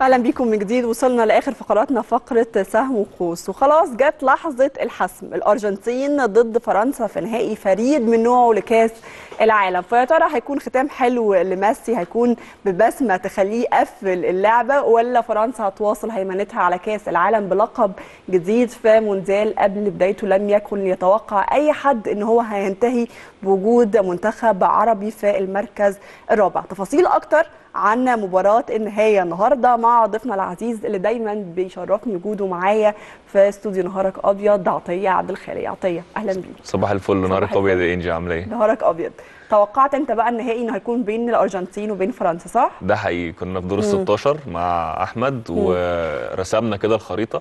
اهلا بيكم من جديد وصلنا لاخر فقراتنا فقره سهم وقوس وخلاص جت لحظه الحسم الارجنتين ضد فرنسا في نهائي فريد من نوعه لكاس العالم فيا ترى هيكون ختام حلو لميسي هيكون ببسمه تخليه يقفل اللعبه ولا فرنسا هتواصل هيمنتها على كاس العالم بلقب جديد في مونديال قبل بدايته لم يكن يتوقع اي حد ان هو هينتهي بوجود منتخب عربي في المركز الرابع تفاصيل اكتر عن مباراة النهاية النهاردة مع ضيفنا العزيز اللي دايما بيشرفني وجوده معايا في استوديو نهارك أبيض عطية عبد الخالق عطية أهلا بيك صباح الفل نهارك ابيض يا انجي عامله ايه؟ نهارك أبيض توقعت أنت بقى النهائي إنه هيكون بين الأرجنتين وبين فرنسا صح؟ ده حقيقي كنا في دور ال 16 مع احمد ورسمنا كده الخريطه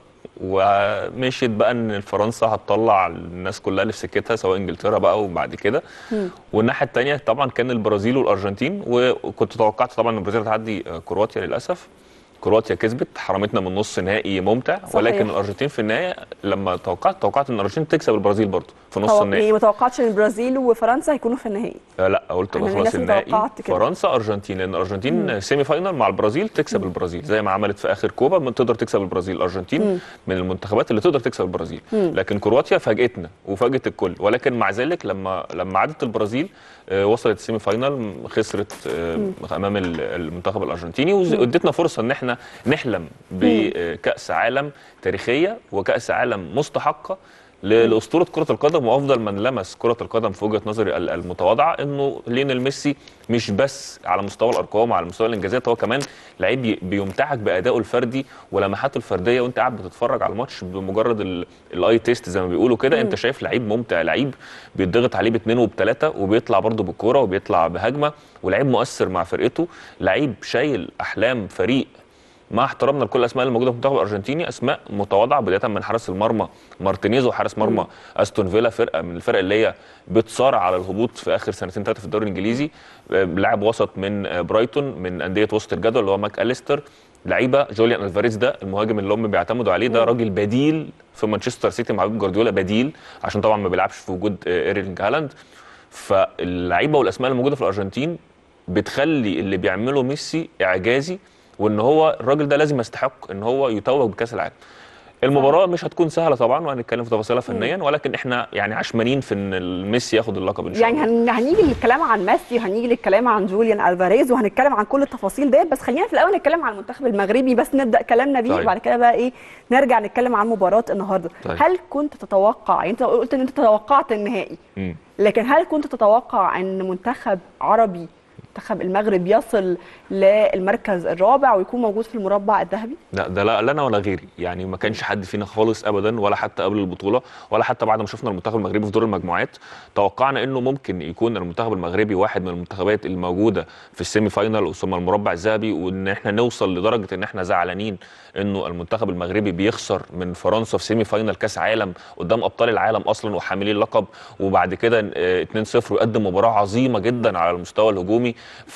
ومشيت بقى ان فرنسا هتطلع الناس كلها اللي في سكتها سواء انجلترا بقى وبعد كده والناحيه الثانيه طبعا كان البرازيل والارجنتين وكنت توقعت طبعا ان البرازيل هتعدي كرواتيا للاسف كرواتيا كسبت حرمتنا من نص نهائي ممتع صحيح. ولكن الارجنتين في النهايه لما توقعت توقعت ان الارجنتين تكسب البرازيل برضه في نص توق- النهائي يعني ما توقعتش إن البرازيل وفرنسا هيكونوا في النهائي آه لا قلت أنا بقى من خلاص الناس اللي النهائي توقعت كده. فرنسا ارجنتين لان الارجنتين سيمي فاينال مع البرازيل تكسب البرازيل زي ما عملت في اخر كوبا من تقدر تكسب البرازيل الارجنتين من المنتخبات اللي تقدر تكسب البرازيل لكن كرواتيا فاجئتنا وفاجئت الكل ولكن مع ذلك لما لما عادت البرازيل آه، وصلت السيمي فاينال خسرت آه، امام ال- المنتخب الارجنتيني وادتنا فرصه ان احنا نحلم بكاس عالم تاريخيه وكاس عالم مستحقه ل- لاسطوره كره القدم وافضل من لمس كره القدم في وجهه نظري ال- المتواضعه انه ليونيل ميسي مش بس على مستوى الارقام وعلى مستوى الانجازات هو كمان لعيب بي- بيمتعك بادائه الفردي ولمحاته الفرديه وانت قاعد بتتفرج على الماتش بمجرد ال- الاي تيست زي ما بيقولوا كده انت شايف لعيب ممتع لعيب بيتضغط عليه باثنين وبثلاثه وبيطلع برده بالكوره وبيطلع بهجمه ولعيب مؤثر مع فرقته لعيب شايل احلام فريق مع احترامنا لكل الاسماء اللي موجوده في المنتخب الارجنتيني اسماء متواضعه بدايه من حارس المرمى مارتينيز وحارس مرمى استون فيلا فرقه من الفرق اللي هي بتصارع على الهبوط في اخر سنتين ثلاثه في الدوري الانجليزي آه، لاعب وسط من آه، برايتون من انديه وسط الجدول اللي هو ماك اليستر لعيبه جوليان الفاريز ده المهاجم اللي هم بيعتمدوا عليه ده راجل بديل في مانشستر سيتي مع بيب جوارديولا بديل عشان طبعا ما بيلعبش في وجود آه، ايرلينج هالاند فاللعيبه والاسماء اللي موجوده في الارجنتين بتخلي اللي بيعمله ميسي اعجازي وان هو الراجل ده لازم يستحق ان هو يتوج بكاس العالم المباراه مش هتكون سهله طبعا وهنتكلم في تفاصيلها فنيا ولكن احنا يعني عشمانين في ان ميسي ياخد اللقب ان شاء يعني الله هن... هنيجي للكلام عن ميسي وهنيجي للكلام عن جوليان الفاريز وهنتكلم عن كل التفاصيل ديت بس خلينا في الاول نتكلم عن المنتخب المغربي بس نبدا كلامنا بيه طيب. وبعد كده بقى ايه نرجع نتكلم عن مباراه النهارده طيب. هل كنت تتوقع يعني انت قلت ان انت توقعت النهائي مم. لكن هل كنت تتوقع ان منتخب عربي منتخب المغرب يصل للمركز الرابع ويكون موجود في المربع الذهبي لا ده لا لا انا ولا غيري يعني ما كانش حد فينا خالص ابدا ولا حتى قبل البطوله ولا حتى بعد ما شفنا المنتخب المغربي في دور المجموعات توقعنا انه ممكن يكون المنتخب المغربي واحد من المنتخبات الموجوده في السيمي فاينال ثم المربع الذهبي وان احنا نوصل لدرجه ان احنا زعلانين انه المنتخب المغربي بيخسر من فرنسا في سيمي فاينال كاس عالم قدام ابطال العالم اصلا وحاملين اللقب وبعد كده آه، 2-0 ويقدم مباراه عظيمه جدا على المستوى الهجومي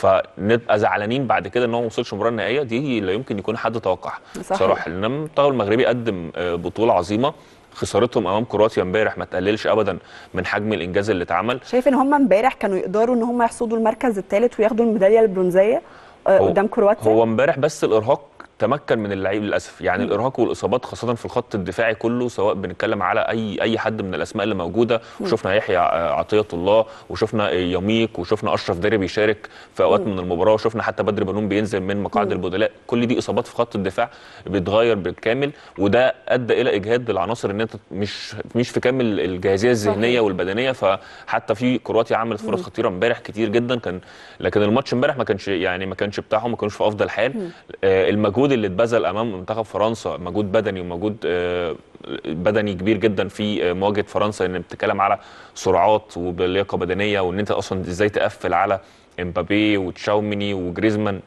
فنبقى زعلانين بعد كده ان هو ما وصلش المباراه النهائيه دي لا يمكن يكون حد توقعها صحيح. بصراحه لان المنتخب المغربي قدم آه، بطوله عظيمه خسارتهم امام كرواتيا امبارح ما تقللش ابدا من حجم الانجاز اللي اتعمل شايف ان هم امبارح كانوا يقدروا ان هم يحصدوا المركز الثالث وياخدوا الميداليه البرونزيه آه، هو- قدام كرواتيا هو امبارح بس الارهاق تمكن من اللعيب للاسف يعني الارهاق والاصابات خاصه في الخط الدفاعي كله سواء بنتكلم على اي اي حد من الاسماء اللي موجوده وشفنا يحيى آه، عطيه الله وشفنا يميك وشفنا اشرف داري بيشارك في اوقات من المباراه وشفنا حتى بدر بنون بينزل من مقاعد البدلاء كل دي اصابات في خط الدفاع بيتغير بالكامل وده ادى الى اجهاد للعناصر ان انت مش مش في كامل الجاهزيه الذهنيه صحيح. والبدنيه فحتى في كرواتيا عملت فرص خطيره امبارح كتير جدا كان لكن الماتش امبارح ما كانش يعني ما كانش بتاعهم ما كانوش في افضل حال آه المجهود اللي اتبذل امام منتخب فرنسا مجهود بدني ومجهود آه بدني كبير جدا في آه، مواجهه فرنسا ان بتتكلم على سرعات وبلياقه بدنيه وان انت اصلا ازاي تقفل على امبابي وتشاوميني وجريزمان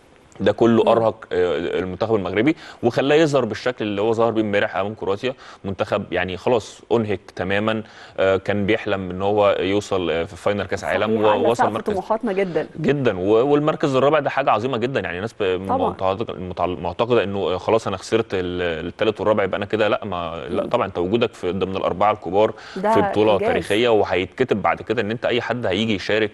ده كله ارهق آه، المنتخب المغربي وخلاه يظهر بالشكل اللي هو ظهر بيه امبارح امام كرواتيا منتخب يعني خلاص انهك تماما آه، كان بيحلم ان هو يوصل آه، في فاينل كاس عالم صحيح، على ووصل سقف مركز طموحاتنا جدا جدا و- والمركز الرابع ده حاجه عظيمه جدا يعني الناس ب- طبعاً. معتقد- متع- معتقده انه خلاص انا خسرت الثالث والرابع يبقى انا كده لا ما لا طبعا انت وجودك في ضمن الاربعه الكبار ده في بطوله إنجاز. تاريخيه وهيتكتب بعد كده ان انت اي حد هيجي يشارك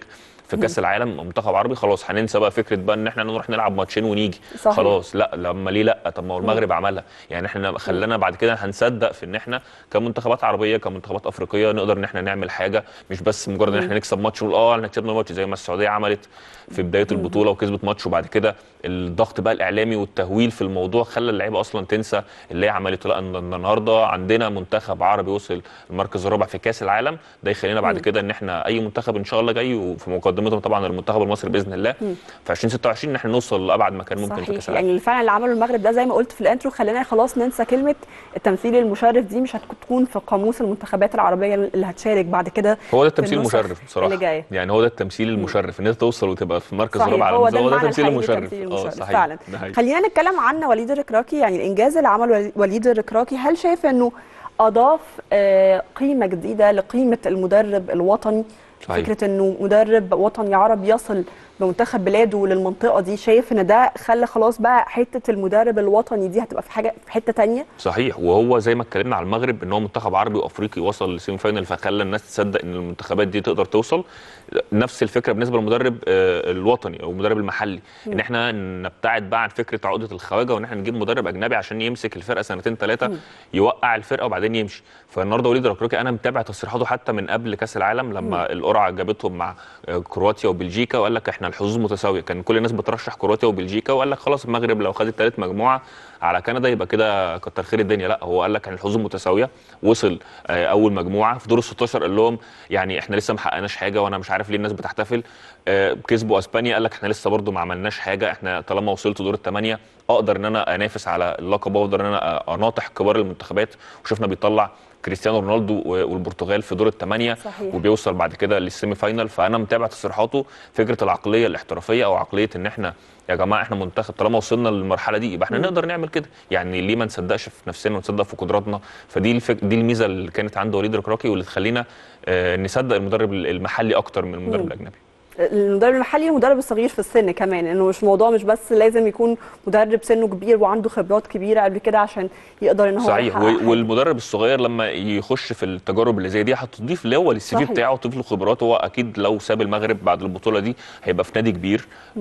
في كاس العالم منتخب عربي خلاص هننسى بقى فكره بقى ان احنا نروح نلعب ماتشين ونيجي صحيح. خلاص لا لما ليه لا طب ما هو المغرب عملها يعني احنا خلانا بعد كده هنصدق في ان احنا كمنتخبات عربيه كمنتخبات افريقيه نقدر ان احنا نعمل حاجه مش بس مجرد ان احنا نكسب ماتش ونقول اه احنا كسبنا ماتش زي ما السعوديه عملت في بدايه البطوله وكسبت ماتش وبعد كده الضغط بقى الاعلامي والتهويل في الموضوع خلى اللعيبه اصلا تنسى اللي هي عملته لا ان النهارده عندنا منتخب عربي وصل المركز الرابع في كاس العالم ده يخلينا بعد كده ان احنا اي منتخب ان شاء الله جاي وفي مقدمتهم طبعا المنتخب المصري باذن الله في 2026 ان احنا نوصل لابعد مكان ممكن في صحيح كاس العالم يعني فعلا اللي عمله المغرب ده زي ما قلت في الانترو خلينا خلاص ننسى كلمه التمثيل المشرف دي مش هتكون في قاموس المنتخبات العربيه اللي هتشارك بعد كده هو ده في التمثيل النسخ المشرف بصراحه اللي جايه يعني هو ده التمثيل المشرف ان انت توصل وتبقى في المركز صحيح الرابع على هو المنظر. ده هو ده المعنى التمثيل الحقيقي المشرف للتمثيل اه المشرف صحيح فعلا ده حقيقي. خلينا نتكلم عن وليد الركراكي يعني الانجاز اللي عمله وليد الركراكي هل شايف انه اضاف آه، قيمه جديده لقيمه المدرب الوطني صحيح. فكره انه مدرب وطني عربي يصل بمنتخب بلاده للمنطقه دي شايف ان ده خلى خلاص بقى حته المدرب الوطني دي هتبقى في حاجه في حته تانية صحيح وهو زي ما اتكلمنا على المغرب ان هو منتخب عربي وافريقي وصل للسيمي فاينل فخلى الناس تصدق ان المنتخبات دي تقدر توصل نفس الفكره بالنسبه للمدرب آه، الوطني او المدرب المحلي ان احنا نبتعد بقى عن فكره عقده الخواجه وان احنا نجيب مدرب اجنبي عشان يمسك الفرقه سنتين ثلاثه يوقع الفرقه وبعدين يمشي فالنهارده وليد الركراكي انا متابع تصريحاته حتى من قبل كاس العالم لما القرعه جابتهم مع آه، كرواتيا وبلجيكا وقال لك احنا الحظوظ متساويه كان كل الناس بترشح كرواتيا وبلجيكا وقال لك خلاص المغرب لو خدت ثالث مجموعه على كندا يبقى كده كتر خير الدنيا لا هو قال لك احنا الحظوظ متساويه وصل آه، اول مجموعه في دور ال 16 قال لهم يعني احنا لسه ما حققناش حاجه وانا مش عارف ليه الناس بتحتفل آه، كسبوا اسبانيا قال لك احنا لسه برضو ما عملناش حاجه احنا طالما وصلت دور الثمانيه اقدر ان انا انافس على اللقب واقدر ان انا اناطح كبار المنتخبات وشفنا بيطلع كريستيانو رونالدو والبرتغال في دور الثمانيه صحيح. وبيوصل بعد كده للسيمي فاينل فانا متابع تصريحاته فكره العقليه الاحترافيه او عقليه ان احنا يا جماعه احنا منتخب طالما وصلنا للمرحله دي يبقى احنا نقدر نعمل كده يعني ليه ما نصدقش في نفسنا ونصدق في قدراتنا فدي الفك... دي الميزه اللي كانت عند وليد الركراكي واللي تخلينا آه، نصدق المدرب المحلي اكتر من المدرب الاجنبي المدرب المحلي المدرب الصغير في السن كمان انه مش موضوع مش بس لازم يكون مدرب سنه كبير وعنده خبرات كبيره قبل كده عشان يقدر ان هو صحيح يحقق و- حاجة. والمدرب الصغير لما يخش في التجارب اللي زي دي هتضيف اللي هو للسي في صحيح. بتاعه وتضيف له خبرات هو اكيد لو ساب المغرب بعد البطوله دي هيبقى في نادي كبير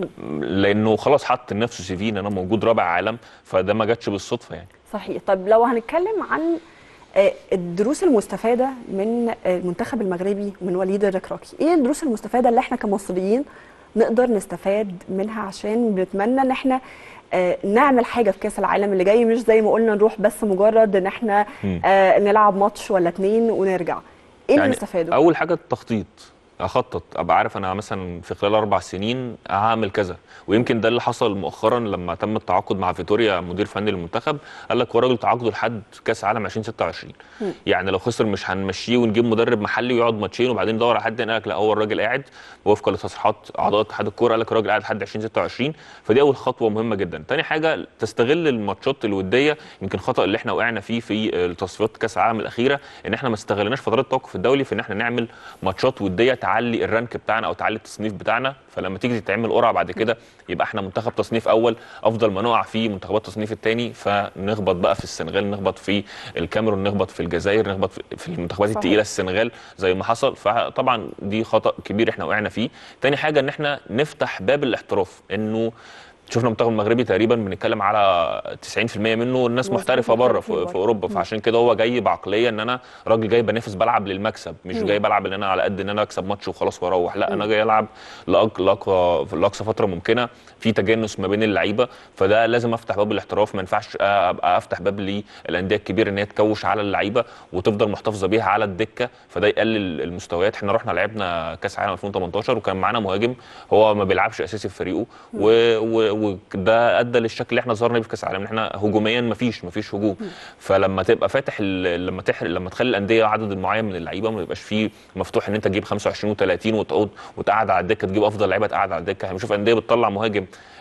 لانه خلاص حط لنفسه سي في ان انا موجود رابع عالم فده ما جاتش بالصدفه يعني صحيح طب لو هنتكلم عن آه، الدروس المستفاده من آه، المنتخب المغربي ومن وليد الركراكي ايه الدروس المستفاده اللي احنا كمصريين نقدر نستفاد منها عشان بنتمنى ان احنا آه، نعمل حاجه في كاس العالم اللي جاي مش زي ما قلنا نروح بس مجرد ان احنا مم. آه، نلعب ماتش ولا اتنين ونرجع ايه اللي يعني نستفاده اول حاجه التخطيط اخطط ابقى عارف انا مثلا في خلال اربع سنين هعمل كذا ويمكن ده اللي حصل مؤخرا لما تم التعاقد مع فيتوريا مدير فني للمنتخب قال لك هو راجل تعاقده لحد كاس عالم 2026 يعني لو خسر مش هنمشيه ونجيب مدرب محلي ويقعد ماتشين وبعدين ندور على حد هنا قال لك لا هو الراجل قاعد وفقا لتصريحات اعضاء اتحاد الكوره قال لك الراجل قاعد لحد 2026 فدي اول خطوه مهمه جدا تاني حاجه تستغل الماتشات الوديه يمكن خطا اللي احنا وقعنا فيه في تصفيات كاس العالم الاخيره ان احنا ما استغلناش فترات التوقف الدولي في ان احنا نعمل ماتشات وديه تعلي الرانك بتاعنا او تعلي التصنيف بتاعنا فلما تيجي تتعمل قرعه بعد كده يبقى احنا منتخب تصنيف اول افضل ما نقع في منتخبات التصنيف الثاني فنخبط بقى في السنغال نخبط في الكاميرون نخبط في الجزائر نخبط في- في المنتخبات صحيح. الثقيله السنغال زي ما حصل فطبعا دي خطا كبير احنا وقعنا فيه تاني حاجه ان احنا نفتح باب الاحتراف انه شفنا المنتخب المغربي تقريبا بنتكلم على 90% منه الناس مظبوط، محترفه بره محترفين في, بره. في اوروبا فعشان كده هو جاي بعقليه ان انا راجل جاي بنافس بلعب للمكسب مش جاي بلعب ان انا على قد ان انا اكسب ماتش وخلاص واروح لا انا جاي العب لأق- لاقصى لاقصى فتره ممكنه في تجانس ما بين اللعيبه فده لازم افتح باب الاحتراف ما ينفعش ابقى افتح باب للانديه الكبيره ان هي تكوش على اللعيبه وتفضل محتفظه بيها على الدكه فده يقلل المستويات احنا رحنا لعبنا كاس عالم 2018 وكان معانا مهاجم هو ما بيلعبش اساسي في فريقه و- و- وده ادى للشكل اللي احنا ظهرنا بيه في كاس العالم ان احنا هجوميا ما فيش ما فيش هجوم فلما تبقى فاتح ال- لما تحرق لما تخلي الانديه عدد معين من اللعيبه ما يبقاش فيه مفتوح ان انت تجيب 25 و30 وتقعد وتقعد على الدكه تجيب افضل لعيبه تقعد على الدكه هنشوف انديه بتطلع مهاجم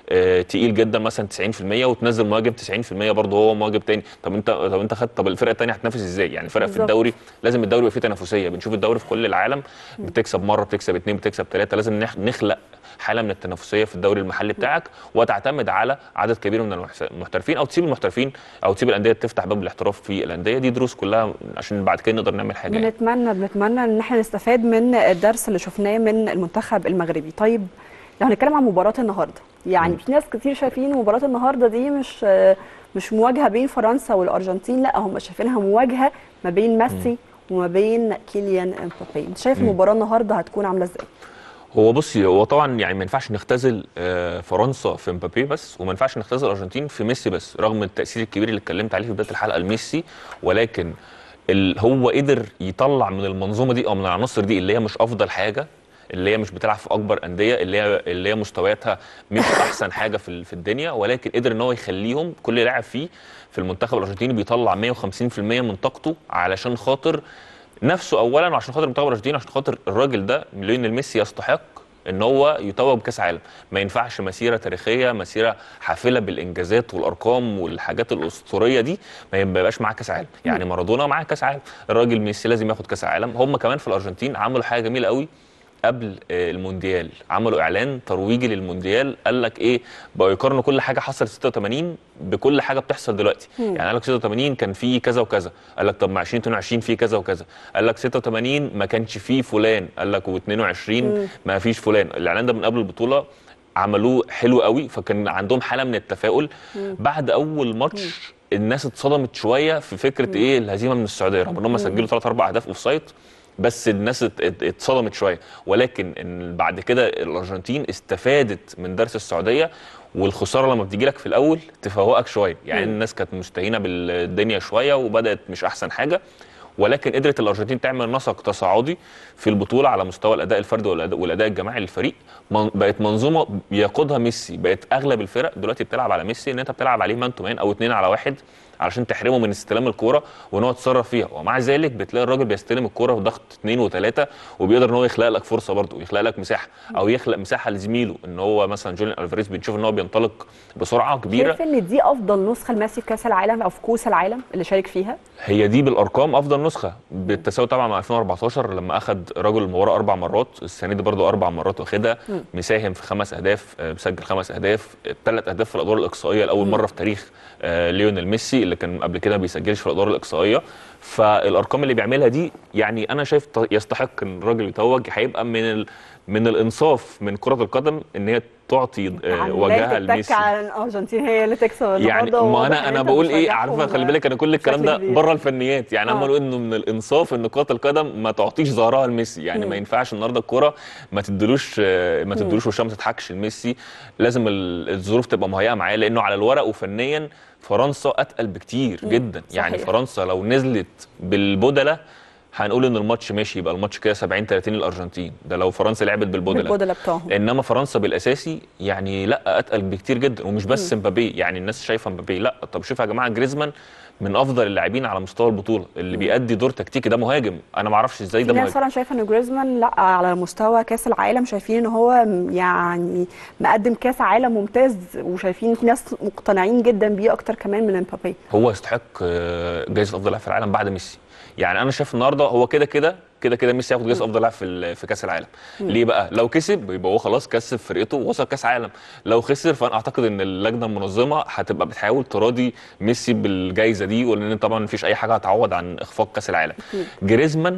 آه تقيل جدا مثلا 90% وتنزل مهاجم 90% برضه هو مهاجم تاني طب انت طب انت خدت طب الفرقه الثانيه هتنافس ازاي يعني فرق في بالظبط. الدوري لازم الدوري يبقى فيه تنافسيه بنشوف الدوري في كل العالم بتكسب مره بتكسب اثنين بتكسب ثلاثه لازم نخ- نخلق حاله من التنافسيه في الدوري المحلي بتاعك وتعتمد على عدد كبير من المحس- المحترفين او تسيب المحترفين او تسيب الانديه تفتح باب الاحتراف في الانديه دي دروس كلها عشان بعد كده نقدر نعمل حاجه يعني. بنتمنى بنتمنى ان احنا نستفاد من الدرس اللي شفناه من المنتخب المغربي طيب لو هنتكلم عن مباراة النهارده يعني في ناس كتير شايفين مباراة النهارده دي مش مش مواجهة بين فرنسا والارجنتين لا هم شايفينها مواجهة ما بين ميسي وما بين كيليان امبابي انت شايف المباراة النهارده هتكون عاملة ازاي هو بصي هو طبعا يعني ما ينفعش نختزل آه، فرنسا في مبابي بس وما ينفعش نختزل الارجنتين في ميسي بس رغم التاثير الكبير اللي اتكلمت عليه في بدايه الحلقه لميسي ولكن ال هو قدر يطلع من المنظومه دي او من العناصر دي اللي هي مش افضل حاجه اللي هي مش بتلعب في اكبر انديه اللي هي اللي هي مستوياتها مش احسن حاجه في ال- في الدنيا ولكن قدر ان هو يخليهم كل لاعب فيه في المنتخب الارجنتيني بيطلع 150% من طاقته علشان خاطر نفسه اولا وعشان خاطر المنتخب الارجنتيني عشان خاطر الراجل ده ليونيل ميسي يستحق ان هو يتوج بكاس عالم ما ينفعش مسيره تاريخيه مسيره حافله بالانجازات والارقام والحاجات الاسطوريه دي ما يبقاش معاه كاس عالم يعني مارادونا معاه كاس عالم الراجل ميسي لازم ياخد كاس عالم هم كمان في الارجنتين عملوا حاجه جميله قوي قبل آه، المونديال عملوا اعلان ترويجي للمونديال قال لك ايه بقوا يقارنوا كل حاجه حصلت 86 بكل حاجه بتحصل دلوقتي يعني قال لك 86 كان فيه كذا وكذا قال لك طب مع 2022 فيه كذا وكذا قال لك 86 ما كانش فيه فلان قال لك و22 ما فيش فلان الاعلان ده من قبل البطوله عملوه حلو قوي فكان عندهم حاله من التفاؤل بعد اول ماتش الناس اتصدمت شويه في فكره ايه الهزيمه من السعوديه رغم ان هم سجلوا ثلاث اربع اهداف اوف سايد بس الناس ات- ات- اتصدمت شويه ولكن إن بعد كده الارجنتين استفادت من درس السعوديه والخساره لما بتيجي لك في الاول تفوقك شويه يعني الناس كانت مستهينه بالدنيا شويه وبدات مش احسن حاجه ولكن قدرت الارجنتين تعمل نسق تصاعدي في البطوله على مستوى الاداء الفردي والاداء, والأداء الجماعي للفريق من بقت منظومه بيقودها ميسي بقت اغلب الفرق دلوقتي بتلعب على ميسي ان انت بتلعب عليه مان تو مان او اتنين على واحد علشان تحرمه من استلام الكوره وان هو يتصرف فيها ومع ذلك بتلاقي الراجل بيستلم الكوره بضغط اثنين وثلاثه وبيقدر ان هو يخلق لك فرصه برضه ويخلق لك مساحه او يخلق مساحه لزميله ان هو مثلا جوليان الفاريز بنشوف ان هو بينطلق بسرعه كبيره شايف ان دي افضل نسخة لميسي في كاس العالم او في كؤوس العالم اللي شارك فيها هي دي بالارقام افضل نسخه بالتساوي طبعا مع 2014 لما اخذ رجل المباراه اربع مرات السنه دي برضو اربع مرات واخدها مساهم في خمس اهداف آه، مسجل خمس اهداف ثلاث اهداف في الادوار الاقصائيه لاول مره في تاريخ آه، ليونيل ميسي اللي كان قبل كده ما بيسجلش في الادوار الاقصائيه فالارقام اللي بيعملها دي يعني انا شايف ت- يستحق ان الراجل يتوج هيبقى من ال... من الانصاف من كره القدم ان هي تعطي آه، عن وجهها بداية التك لميسي على الارجنتين هي اللي تكسب يعني النهارده ما وواضح انا إن انا أنت بقول ايه بتشجعهم عارفه خلي بالك انا كل الكلام بشكل ده كبير. بره الفنيات يعني انا آه. بقول انه من الانصاف ان كره القدم ما تعطيش ظهرها لميسي يعني ما ينفعش النهارده الكره ما تدلوش آه، ما تدلوش وشها ما تضحكش لميسي لازم ال- الظروف تبقى مهيئه معاه لانه على الورق وفنيا فرنسا اتقل بكتير جدا يعني صحيح. فرنسا لو نزلت بالبدله هنقول ان الماتش ماشي يبقى الماتش كده 70 30 الارجنتين ده لو فرنسا لعبت بالبدله بالبودلة بتوعهم انما فرنسا بالاساسي يعني لا اتقل بكتير جدا ومش بس مبابي يعني الناس شايفه مبابي لا طب شوف يا جماعه جريزمان من افضل اللاعبين على مستوى البطوله اللي بيأدي دور تكتيكي ده مهاجم انا ما اعرفش ازاي في ده ناس مهاجم فعلا شايفه ان جريزمان لا على مستوى كاس العالم شايفين ان هو م- يعني مقدم كاس عالم ممتاز وشايفين في ناس مقتنعين جدا بيه اكتر كمان من امبابي هو يستحق آه، جائزه افضل لاعب في العالم بعد ميسي يعني انا شايف النهارده هو كده كده كده كده ميسي ياخد جائزه افضل لاعب في ال- في كاس العالم ليه بقى لو كسب يبقى هو خلاص كسب فرقته ووصل كاس عالم لو خسر فانا اعتقد ان اللجنه المنظمه هتبقى بتحاول تراضي ميسي بالجائزه دي ولان طبعا مفيش اي حاجه هتعوض عن اخفاق كاس العالم جريزمان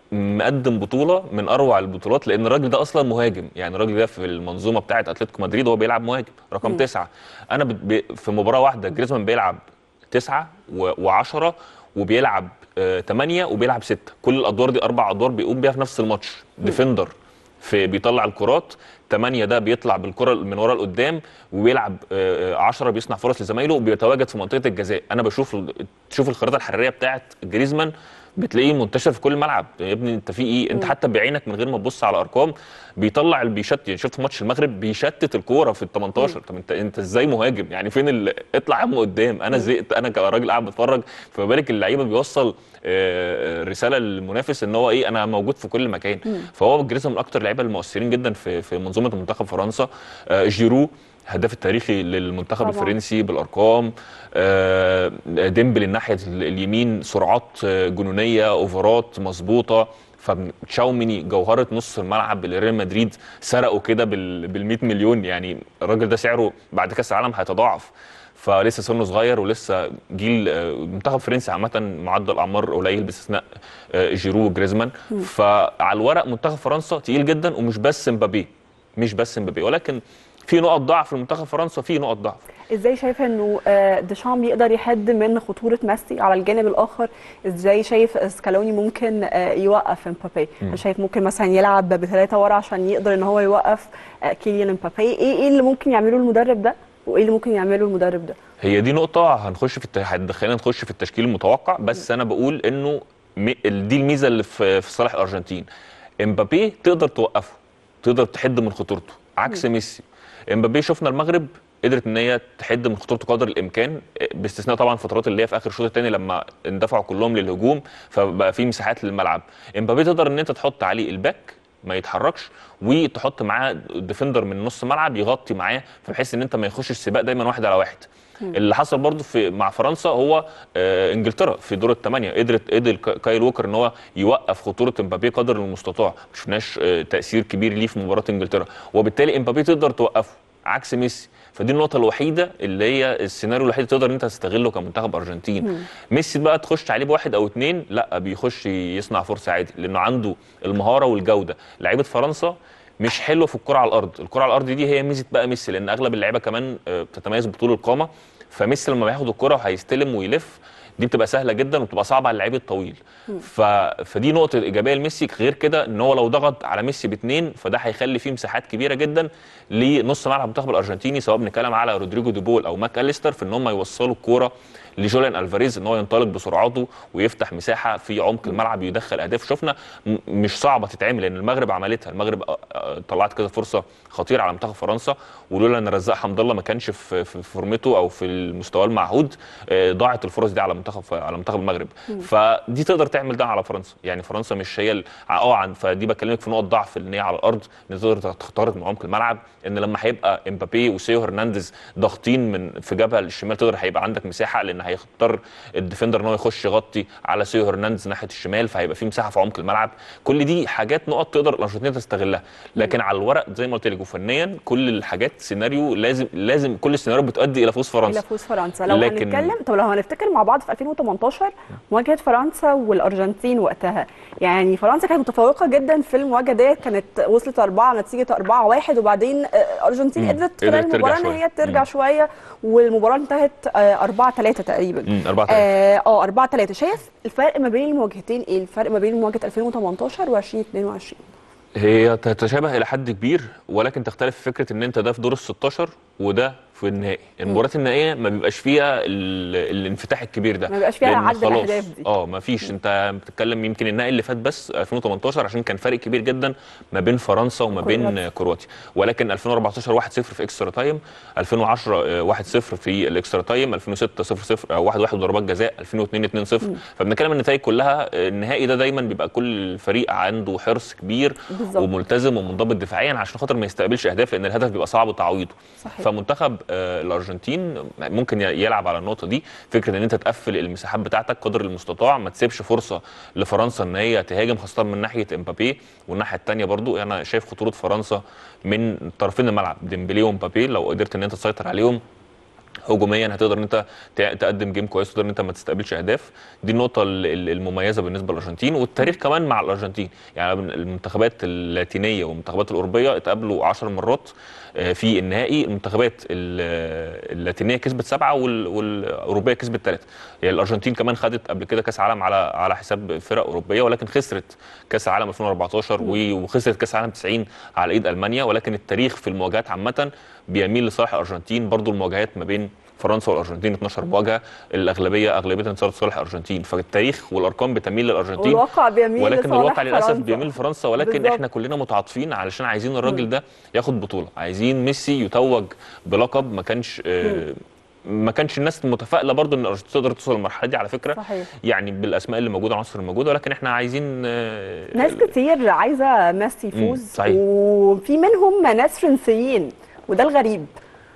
مقدم بطوله من اروع البطولات لان الراجل ده اصلا مهاجم يعني الراجل ده في المنظومه بتاعه اتلتيكو مدريد هو بيلعب مهاجم رقم تسعة انا ب... ب... في مباراه واحده جريزمان بيلعب تسعة و... وعشرة وبيلعب آه، تمانية وبيلعب ستة كل الادوار دي اربع ادوار بيقوم بيها في نفس الماتش ديفندر في بيطلع الكرات تمانية ده بيطلع بالكرة من ورا لقدام وبيلعب آه، آه، عشرة بيصنع فرص لزمايله وبيتواجد في منطقة الجزاء انا بشوف ال- تشوف الخريطة الحرارية بتاعت جريزمان بتلاقيه منتشر في كل الملعب يا ابني انت في ايه انت حتى بعينك من غير ما تبص على ارقام بيطلع اللي بيشتت يعني شفت في ماتش المغرب بيشتت الكوره في ال 18 طب انت انت ازاي مهاجم يعني فين ال... اطلع يا عم قدام انا زهقت انا كراجل قاعد بتفرج فما بالك اللعيبه بيوصل آه، رساله للمنافس ان هو ايه انا موجود في كل مكان فهو جريزمان من اكتر اللعيبه المؤثرين جدا في في منظومه منتخب فرنسا آه، جيرو الهداف التاريخي للمنتخب طبعاً. الفرنسي بالارقام آه، ديمبلي الناحيه اليمين سرعات آه، جنونيه اوفرات مظبوطه فتشاوميني جوهره نص الملعب اللي ريال مدريد سرقه كده بال 100 مليون يعني الراجل ده سعره بعد كاس العالم هيتضاعف فلسه سنه صغير ولسه جيل آه، منتخب فرنسي عامه معدل اعمار قليل باستثناء آه، جيرو وجريزمان فعلى الورق منتخب فرنسا تقيل جدا ومش بس مبابي مش بس مبابي ولكن في نقط ضعف في منتخب فرنسا في نقط ضعف ازاي شايفه انه آه، ديشامب يقدر يحد من خطوره ميسي على الجانب الاخر ازاي شايف سكالوني ممكن آه، يوقف امبابي انا شايف ممكن مثلا يلعب بثلاثه ورا عشان يقدر ان هو يوقف آه، كيليان امبابي ايه ايه اللي ممكن يعمله المدرب ده وايه اللي ممكن يعمله المدرب ده هي دي نقطة هنخش في الت... هتدخلنا نخش في التشكيل المتوقع بس أنا بقول إنه م... دي الميزة اللي في في صالح الأرجنتين امبابي تقدر توقفه تقدر تحد من خطورته عكس ميسي امبابي شفنا المغرب قدرت ان هي تحد من خطورته قدر الامكان باستثناء طبعا فترات اللي هي في اخر الشوط الثاني لما اندفعوا كلهم للهجوم فبقى في مساحات للملعب امبابي تقدر ان انت تحط عليه الباك ما يتحركش وتحط معاه ديفندر من نص ملعب يغطي معاه بحيث ان انت ما يخشش سباق دايما واحد على واحد اللي حصل برضو في مع فرنسا هو آه انجلترا في دور الثمانيه قدرت قدر ك- كايل ووكر ان هو يوقف خطوره امبابي قدر المستطاع ما شفناش آه تاثير كبير ليه في مباراه انجلترا وبالتالي امبابي تقدر توقفه عكس ميسي فدي النقطة الوحيدة اللي هي السيناريو الوحيد تقدر ان انت تستغله كمنتخب ارجنتين ميسي بقى تخش عليه بواحد او اتنين لا بيخش يصنع فرصة عادي لانه عنده المهارة والجودة لعيبة فرنسا مش حلوه في الكرة على الارض الكرة على الارض دي هي ميزة بقى ميسي لان اغلب اللعيبة كمان آه، بتتميز بطول القامة فميسي لما بياخد الكرة وهيستلم ويلف دي بتبقى سهله جدا وبتبقى صعبه على اللعيب الطويل ف... فدي نقطه ايجابيه لميسي غير كده ان هو لو ضغط على ميسي باثنين فده هيخلي فيه مساحات كبيره جدا لنص ملعب المنتخب الارجنتيني سواء بنتكلم على رودريجو دي بول او ماك اليستر في ان هم يوصلوا الكوره لجوليان الفاريز ان هو ينطلق بسرعته ويفتح مساحه في عمق الملعب يدخل اهداف شفنا م- مش صعبه تتعمل لان المغرب عملتها المغرب آه، آه، طلعت كده فرصه خطيره على منتخب فرنسا ولولا ان رزاق حمد الله ما كانش في في فورمته او في المستوى المعهود آه، ضاعت الفرص دي على منتخب على منتخب المغرب فدي تقدر تعمل ده على فرنسا يعني فرنسا مش هي ال- اه عن فدي بكلمك في نقط ضعف ان هي على الارض ان تقدر تخترق من عمق الملعب ان لما هيبقى امبابي وسيو هرنانديز ضاغطين من في جبهه الشمال تقدر هيبقى عندك مساحه لان هيضطر الديفندر ان هو يخش يغطي على سيو هرنانديز ناحيه الشمال فهيبقى في مساحه في عمق الملعب كل دي حاجات نقط تقدر الارجنتين تستغلها لكن على الورق زي ما قلت لك وفنيا كل الحاجات سيناريو لازم لازم كل السيناريو بتؤدي الى فوز الى فرنسا فوز فرنسا لو لكن- هنتكلم طب لو هنفتكر مع بعض في 2018 مواجهه فرنسا والارجنتين وقتها يعني فرنسا كانت متفوقه جدا في المواجهه ديت كانت وصلت أربعة نتيجه 4 1 وبعدين آه، الارجنتين مم. قدرت قدرت خلال ترجع المباراه ان شوية. هي ترجع مم. شويه والمباراه انتهت 4 3 تقريبا امم 4 3 اه آه، 4 3 شايف الفرق ما بين المواجهتين ايه الفرق ما بين مواجهه 2018 و 2022 هي تتشابه الى حد كبير ولكن تختلف في فكره ان انت ده في دور ال 16 وده في النهائي المباريات النهائيه ما بيبقاش فيها ال... الانفتاح الكبير ده ما بيبقاش فيها لأن عد خلاص- الأهداف دي. اه ما فيش انت بتتكلم يمكن النهائي اللي فات بس 2018 عشان كان فرق كبير جدا ما بين فرنسا وما بين كرواتيا. كرواتيا ولكن 2014 1-0 في اكسترا تايم 2010 1-0 في الاكسترا تايم 2006 0-0 1-1 ضربات جزاء 2002 2-0 فبنتكلم النتائج كلها آه، النهائي ده دايما بيبقى كل فريق عنده حرص كبير بالظبط. وملتزم ومنضبط دفاعيا عشان خاطر ما يستقبلش اهداف لان الهدف بيبقى صعب تعويضه صحيح. فمنتخب آه، الارجنتين ممكن ي- يلعب على النقطه دي فكره ان انت تقفل المساحات بتاعتك قدر المستطاع ما تسيبش فرصه لفرنسا ان هي تهاجم خاصه من ناحيه امبابي والناحيه الثانيه برضو انا شايف خطوره فرنسا من طرفين الملعب ديمبلي ومبابي لو قدرت ان انت تسيطر عليهم هجوميا هتقدر ان انت ت- تقدم جيم كويس وتقدر ان انت ما تستقبلش اهداف دي النقطه ال- ال- المميزه بالنسبه للارجنتين والتاريخ كمان مع الارجنتين يعني المنتخبات اللاتينيه والمنتخبات الاوروبيه اتقابلوا 10 مرات آه، في النهائي المنتخبات ال- اللاتينيه كسبت سبعه وال- والاوروبيه كسبت ثلاثه يعني الارجنتين كمان خدت قبل كده كاس عالم على على حساب فرق اوروبيه ولكن خسرت كاس العالم 2014 و- وخسرت كاس العالم 90 على ايد المانيا ولكن التاريخ في المواجهات عامه بيميل لصالح الارجنتين برضو المواجهات ما بين فرنسا والارجنتين 12 مواجهه الاغلبيه اغلبيه انتصارات صالح الارجنتين فالتاريخ والارقام بتميل للارجنتين والواقع بيميل ولكن لصالح الواقع للاسف فرنسا. بيميل لفرنسا ولكن بالظبط. احنا كلنا متعاطفين علشان عايزين الراجل ده ياخد بطوله عايزين ميسي يتوج بلقب ما كانش آه، ما كانش الناس متفائله برضو ان الارجنتين تقدر توصل للمرحله دي على فكره صحيح. يعني بالاسماء اللي موجوده العناصر الموجوده ولكن احنا عايزين آه، ناس كتير عايزه ميسي مم، يفوز صحيح. وفي منهم ناس فرنسيين وده الغريب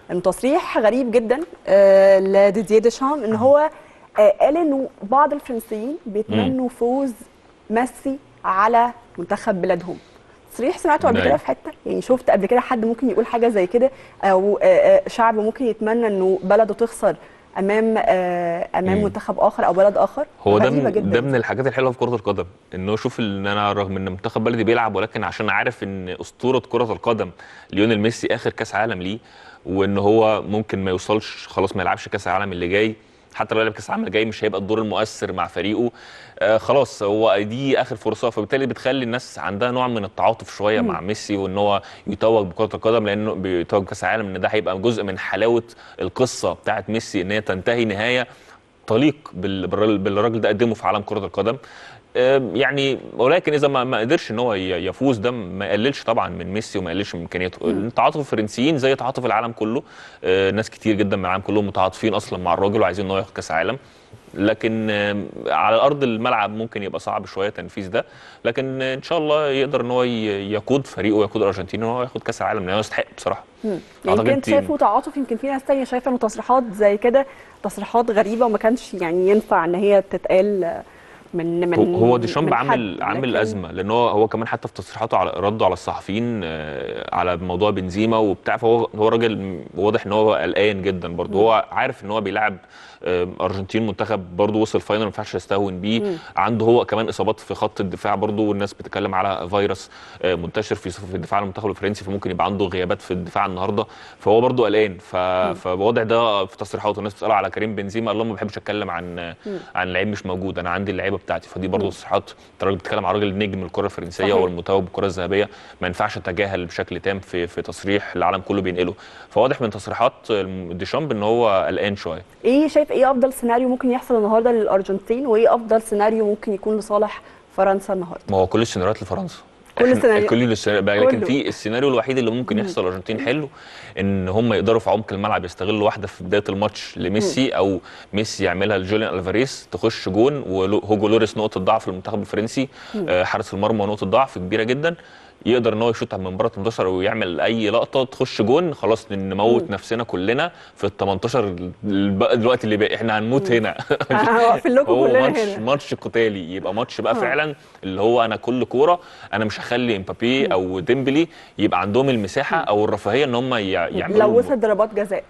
انه تصريح غريب جدا آه لديديه ديشام ان هو آه قال انه بعض الفرنسيين بيتمنوا فوز ميسي على منتخب بلادهم تصريح سمعته قبل أيوة. كده في حته يعني شفت قبل كده حد ممكن يقول حاجه زي كده او آه، آه، شعب ممكن يتمنى انه بلده تخسر امام آه، امام مم. منتخب اخر او بلد اخر هو ده غريبة من جدا ده من الحاجات الحلوه في كره القدم انه شوف ان انا رغم ان منتخب بلدي بيلعب ولكن عشان عارف ان اسطوره كره القدم ليونيل ميسي اخر كاس عالم ليه وان هو ممكن ما يوصلش خلاص ما يلعبش كاس العالم اللي جاي حتى لو لعب كاس العالم اللي جاي مش هيبقى الدور المؤثر مع فريقه آه خلاص هو دي اخر فرصه فبالتالي بتخلي الناس عندها نوع من التعاطف شويه مع ميسي وان هو يتوج بكره القدم لانه بيتوج كاس العالم ان ده هيبقى جزء من حلاوه القصه بتاعت ميسي ان هي تنتهي نهايه تليق بال- بالراجل بالراجل ده قدمه في عالم كره القدم آم، يعني ولكن اذا ما ما قدرش ان هو ي- يفوز ده ما يقللش طبعا من ميسي وما يقللش من امكانياته تعاطف الفرنسيين زي تعاطف العالم كله آه، ناس كتير جدا من العالم كله متعاطفين اصلا مع الراجل وعايزين ان هو ياخد كاس عالم لكن آم، على ارض الملعب ممكن يبقى صعب شويه تنفيذ ده لكن آه، ان شاء الله يقدر ان هو ي- يقود فريقه ويقود الارجنتين ان هو ياخد كاس العالم لان هو يستحق بصراحه يعني أعتقد يمكن انت دي- شايفه تعاطف يمكن في ناس تانية شايفه انه تصريحات زي كده تصريحات غريبه وما كانش يعني ينفع ان هي تتقال من من هو هو ديشامب من عامل حد. عامل لكن- ازمه لان هو هو كمان حتى في تصريحاته على رده على الصحفيين آه، على موضوع بنزيما وبتاع فهو هو راجل واضح ان هو قلقان جدا برضه هو عارف ان هو بيلعب آه، ارجنتين منتخب برضه وصل فاينل ما ينفعش يستهون بيه عنده هو كمان اصابات في خط الدفاع برضه والناس بتتكلم على فيروس آه، منتشر في في الدفاع المنتخب الفرنسي فممكن يبقى عنده غيابات في الدفاع النهارده فهو برضه قلقان ف- فواضح ده في تصريحاته الناس بتساله على كريم بنزيما قال لهم ما بحبش اتكلم عن عن لعيب مش موجود انا عندي اللعيبه بتاعتي فدي برضه تصريحات انت راجل بتتكلم على راجل نجم الكره الفرنسيه صحيح. والمتوج بالكره الذهبيه ما ينفعش اتجاهل بشكل تام في في تصريح العالم كله بينقله فواضح من تصريحات ديشامب ان هو قلقان شويه ايه شايف ايه افضل سيناريو ممكن يحصل النهارده للارجنتين وايه افضل سيناريو ممكن يكون لصالح فرنسا النهارده ما هو كل السيناريوهات لفرنسا كل إحنا- السيناريو- كل السيناريو لكن كله. في السيناريو الوحيد اللي ممكن يحصل الارجنتين حلو ان هم يقدروا في عمق الملعب يستغلوا واحده في بدايه الماتش لميسي او ميسي يعملها لجوليان الفاريز تخش جون وهوجو لوريس نقطه ضعف للمنتخب الفرنسي آه، حارس المرمى نقطه ضعف كبيره جدا يقدر ان هو يشوط من بره 18 ويعمل اي لقطه تخش جون خلاص نموت نفسنا كلنا في ال 18 الباقي- الوقت اللي باقي احنا هنموت هنا واقفين لكم هو كلنا ماتش هنا ماتش قتالي يبقى ماتش بقى آه. فعلا اللي هو انا كل كوره انا مش هخلي امبابي او ديمبلي يبقى عندهم المساحه او الرفاهيه ان هم ي- يعملوا لو وصل ضربات جزاء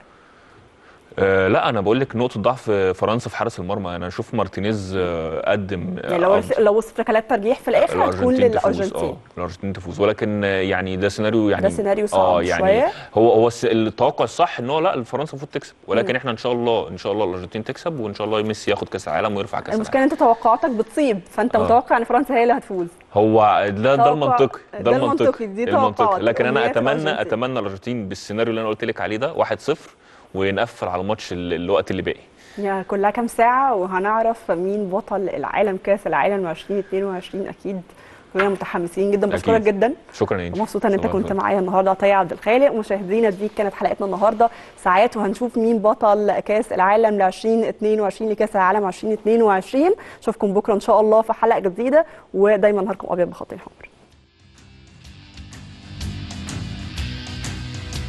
آه لا انا بقول لك نقطه ضعف فرنسا في حارس المرمى انا اشوف مارتينيز آه قدم يعني لو أفضل. لو وصل ركلات ترجيح في الاخر هتكون الارجنتين تفوز للارجنتين اه الارجنتين تفوز ولكن آه، يعني ده سيناريو يعني ده سيناريو صعب اه يعني شوية. هو هو الس- التوقع الصح ان هو لا فرنسا المفروض تكسب ولكن احنا ان شاء الله ان شاء الله الارجنتين تكسب وان شاء الله ميسي ياخد كاس العالم ويرفع كاس العالم المشكله ان انت توقعاتك بتصيب فانت آه. متوقع ان فرنسا هي اللي هتفوز هو ده ده توقع- المنطقي ده ده المنطقي المنطقي، دي المنطقي توقعات، لكن انا أمنيات اتمنى الأرجنتين. اتمنى الارجنتين بالسيناريو اللي انا قلت لك عليه ده 1-0 ونقفل على الماتش ال- الوقت اللي باقي يعني كلها كام ساعة وهنعرف مين بطل العالم كأس العالم 2022 أكيد كلنا متحمسين جدا بشكرك أكيد. جدا شكرا يا انجي مبسوطة إن أنت صباح كنت الفل. معايا النهاردة طيب عبد الخالق مشاهدينا دي كانت حلقتنا النهاردة ساعات وهنشوف مين بطل كأس العالم ل 2022 لكأس العالم 2022 أشوفكم بكرة إن شاء الله في حلقة جديدة ودايما نهاركم أبيض بخط الحمر